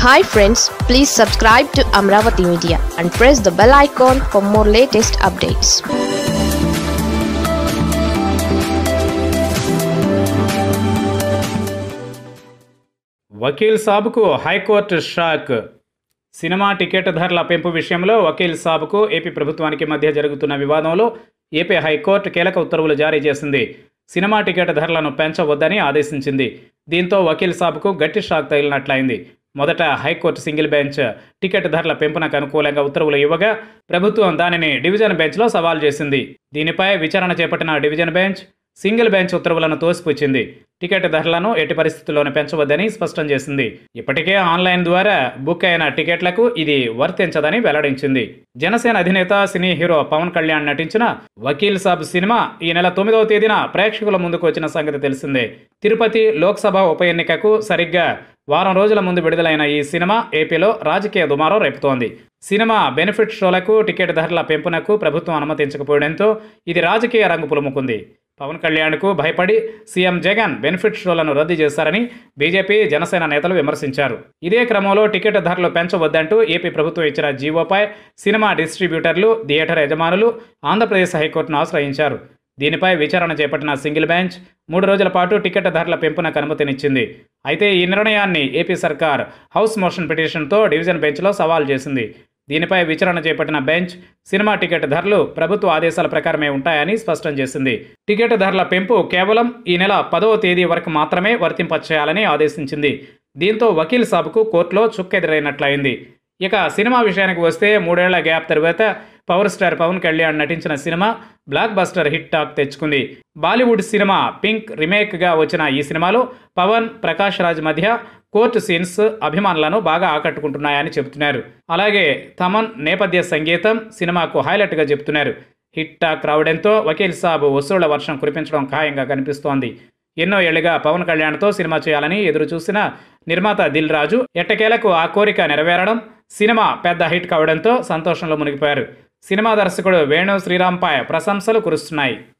hi friends please subscribe to Amaravati media and press the bell icon for more latest updates వకీల్ సాబుకు high court shock cinema ticket ధరల పెంపు విషయంలో Vakeel సాబుకు AP ప్రభుత్వానికి మధ్య జరుగుతున్న వివాదంలో ఏపీ హైకోర్టు కీలక ఉత్తర్వులు జారీ చేసింది సినిమా టికెట్ ధరలను పెంచవద్దని ఆదేశించింది దీంతో వకీల్ సాబుకు గట్టి షాక్ తగిలినట్లయింది మొదట హైకోర్టు సింగిల్ బెంచ్ టికెట్ ధరల పెంపునకు అనుకూలంగా ఉత్తర్వులు ఇవ్వగా ప్రభుత్వం దానిని డివిజన్ బెంచ్లో సవాల్ చేసింది దీనిపై విచారణ చేపట్టిన డివిజన్ బెంచ్ సింగిల్ బెంచ్ ఉత్తర్వులను తోసిపుచ్చింది టికెట్ ధరలను ఎట్టి పరిస్థితుల్లోనూ పెంచవద్దని స్పష్టం చేసింది ఇప్పటికే ఆన్లైన్ ద్వారా బుక్ అయిన టికెట్లకు ఇది వర్తించదని వెల్లడించింది జనసేన అధినేత సినీ హీరో పవన్ కళ్యాణ్ నటించిన వకీల్ సాబ్ సినిమా ఈ నెల తొమ్మిదవ తేదీన ప్రేక్షకుల ముందుకు వచ్చిన సంగతి తెలిసిందే తిరుపతి లోక్సభ ఉప ఎన్నికకు సరిగ్గా వారం రోజుల ముందు విడుదలైన ఈ సినిమా ఏపీలో రాజకీయ దుమారం రేపుతోంది సినిమా బెనిఫిట్ షోలకు టికెట్ ధరల పెంపునకు ప్రభుత్వం అనుమతించకపోవడంతో ఇది రాజకీయ రంగు పులుముకుంది పవన్ కళ్యాణ్కు భయపడి సీఎం జగన్ బెనిఫిట్ షోలను రద్దు చేశారని బీజేపీ జనసేన నేతలు విమర్శించారు ఇదే క్రమంలో టికెట్ ధరలు పెంచవద్దంటూ ఏపీ ప్రభుత్వం ఇచ్చిన జీవోపై సినిమా డిస్ట్రిబ్యూటర్లు థియేటర్ యజమానులు ఆంధ్రప్రదేశ్ హైకోర్టును ఆశ్రయించారు దీనిపై విచారణ చేపట్టిన సింగిల్ బెంచ్ మూడు రోజుల పాటు టికెట్ ధరల పెంపునకు అనుమతినిచ్చింది అయితే ఈ నిర్ణయాన్ని ఏపీ సర్కార్ హౌస్ మోషన్ పిటిషన్తో డివిజన్ బెంచ్లో సవాల్ చేసింది దీనిపై విచారణ చేపట్టిన బెంచ్ సినిమా టికెట్ ధరలు ప్రభుత్వ ఆదేశాల ప్రకారమే ఉంటాయని స్పష్టం చేసింది టికెట్ ధరల పెంపు కేవలం ఈ నెల పదవ తేదీ వరకు మాత్రమే వర్తింపచేయాలని ఆదేశించింది దీంతో వకీల్ సాబుకు కోర్టులో చుక్కెదురైనట్లయింది ఇక సినిమా విషయానికి వస్తే మూడేళ్ల గ్యాప్ తరువాత పవర్ స్టార్ పవన్ కళ్యాణ్ నటించిన cinema blockbuster hit talk తెచ్చుకుంది బాలీవుడ్ సినిమా పింక్ రిమేక్గా వచ్చిన ఈ సినిమాలో పవన్ ప్రకాష్ రాజ్ మధ్య కోర్టు సీన్స్ అభిమానులను బాగా ఆకట్టుకుంటున్నాయని చెబుతున్నారు అలాగే తమన్ నేపథ్య సంగీతం సినిమాకు హైలైట్గా చెబుతున్నారు హిట్ టాక్ రావడంతో వకీల్ సాబ్ వసూళ్ల వర్షం కురిపించడం ఖాయంగా కనిపిస్తోంది ఎన్నో ఏళ్లుగా పవన్ కళ్యాణ్తో సినిమా చేయాలని ఎదురు చూసిన నిర్మాత దిల్ రాజు ఎట్టకేలకు ఆ కోరిక నెరవేరడం సినిమా పెద్ద హిట్ కావడంతో సంతోషంలో మునిగిపోయారు సినిమా దర్శకుడు వేణు శ్రీరాంపై ప్రశంసలు కురుస్తున్నాయి